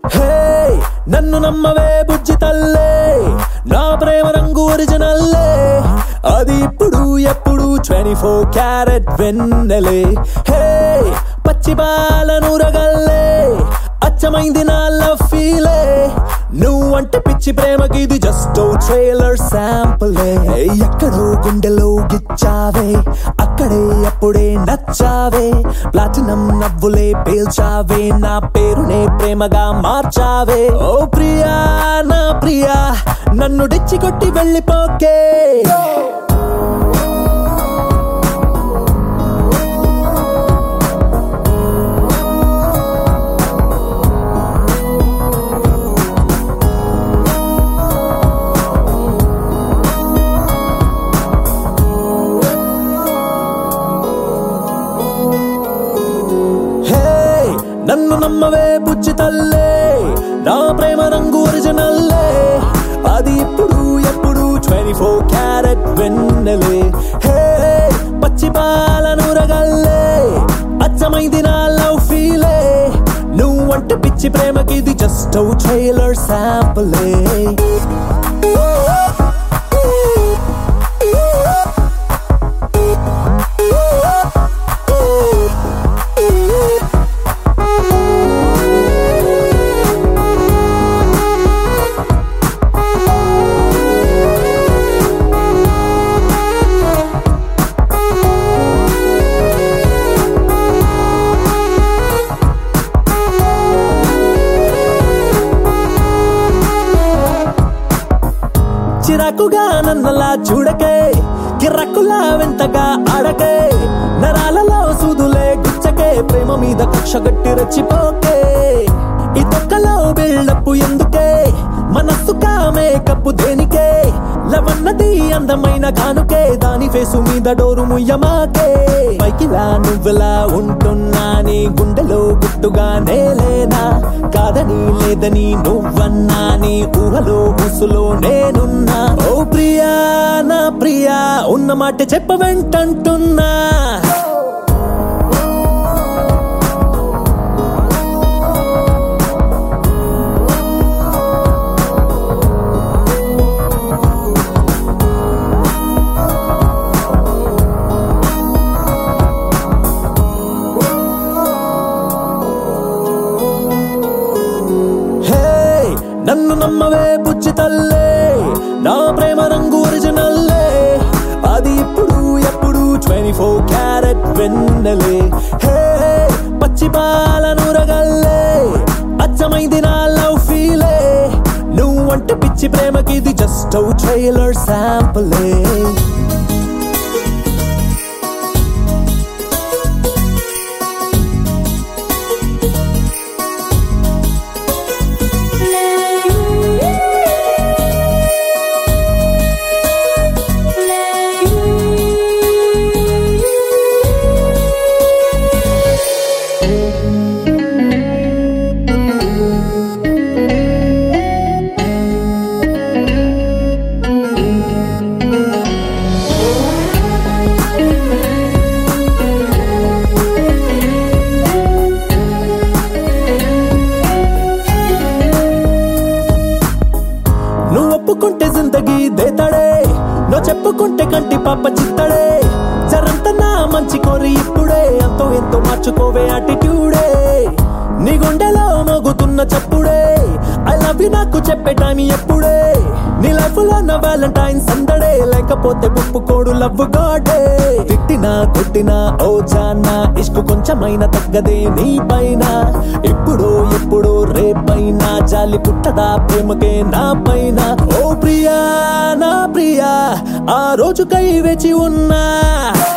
హే నన్ను నమ్మవే బుజ్జి తల్లే నా ప్రేమ రంగు ఒరిజినల్లే అది ఇప్పుడు ఎప్పుడు ట్వంటీ ఫోర్ క్యారెట్ వెన్నెలే హే పచ్చి బాలను రగల్లే అచ్చమైంది నా లవ్ ఫీలే నువ్వంటే పిచ్చి ప్రేమకి ఇది జస్ట్ ట్రైలర్ శాంపులే ఎక్కడో గుండెలో గిచ్చావే అక్కడే అప్పుడే నచ్చావే ప్లాటినం నవ్వులే పేల్చావే నా పేరునే ప్రేమగా మార్చావే ఓ ప్రియా నా ప్రియా నన్ను డిచ్చి కొట్టి వెళ్ళిపోకే హే నన్ను నమ్మవే బుజ్జి తల్లే నా ప్రేమ రంగు ఒరిజినల్లే అది ఇప్పుడు ఎప్పుడు ట్వంటీ ఫోర్ క్యారెట్ వెన్నెలే హే పచ్చి పాలను రగల్లే అచ్చమైంది నా లవ్ ఫీలే నువ్వంటే పిచ్చి ప్రేమకి ఇది జస్ట్ ట్రైలర్ శాంపులే చిరాకుగా నన్నలా చూడకే కిరక్కులా వింతగా ఆడకే నరాలలో సూదులే గుచ్చకే ప్రేమ మీద కక్ష గట్టి రెచ్చిపోకే ఈ తొక్కలో బిల్డప్పు ఎందుకే మనస్సు కామే కప్పు దేనికే లవన్నది అందమైన కానుకే దాని ఫేసు మీద డోరు ముయ్యమాకే పైకిలా నువ్వెలా ఉంటున్నా నీ గుండెలో గుట్టుగా నేలేనా కాదని లేదని నువ్వన్నా నీ ఊహలో ఊసులో నేనున్నా ఓ ప్రియా నా ప్రియా ఉన్న మాట చెప్ప వెంటంటున్నా హే నన్ను నమ్మవే బుజ్జి తల్లే నా ప్రేమ రంగు ఒరిజినల్లే అది ఇప్పుడు ఎప్పుడు ట్వంటీ ఫోర్ క్యారెట్ వెన్నెలే హే పచ్చి పాలను రగల్లే అచ్చమైంది నా లవ్ ఫీలే నువ్వంటే పిచ్చి ప్రేమకి ఇది జస్ట్ ట్రైలర్ శాంపులే నువ్వు ఒప్పుకుంటే జిందగీ దేతాడే నువ్వు చెప్పుకుంటే కంటి పాప చిత్తడే జరంత నా మంచి కోరి ఇప్పుడే ఎంతో ఎంతో మార్చుకోవే అటిట్యూడే నీ గుండెలో మోగుతున్న చెప్పుడే ఐ లవ్ యు నాకు చెప్పే టైం ఎప్పుడే నీ లైఫ్ లో నా వ్యాలంటైన్ సందడే లేకపోతే ఒప్పుకోడు లవ్ గాడే తిట్టినా కొట్టినా ఓ జానా ఇష్కు కొంచెమైనా తగ్గదే నీ పైన ఎప్పుడో ఎప్పుడో రేపైనా జాలి పుట్టదా ప్రేమకే నా పైన ఓ ప్రియా నా ప్రియా ఆ రోజుకై వేచి ఉన్నా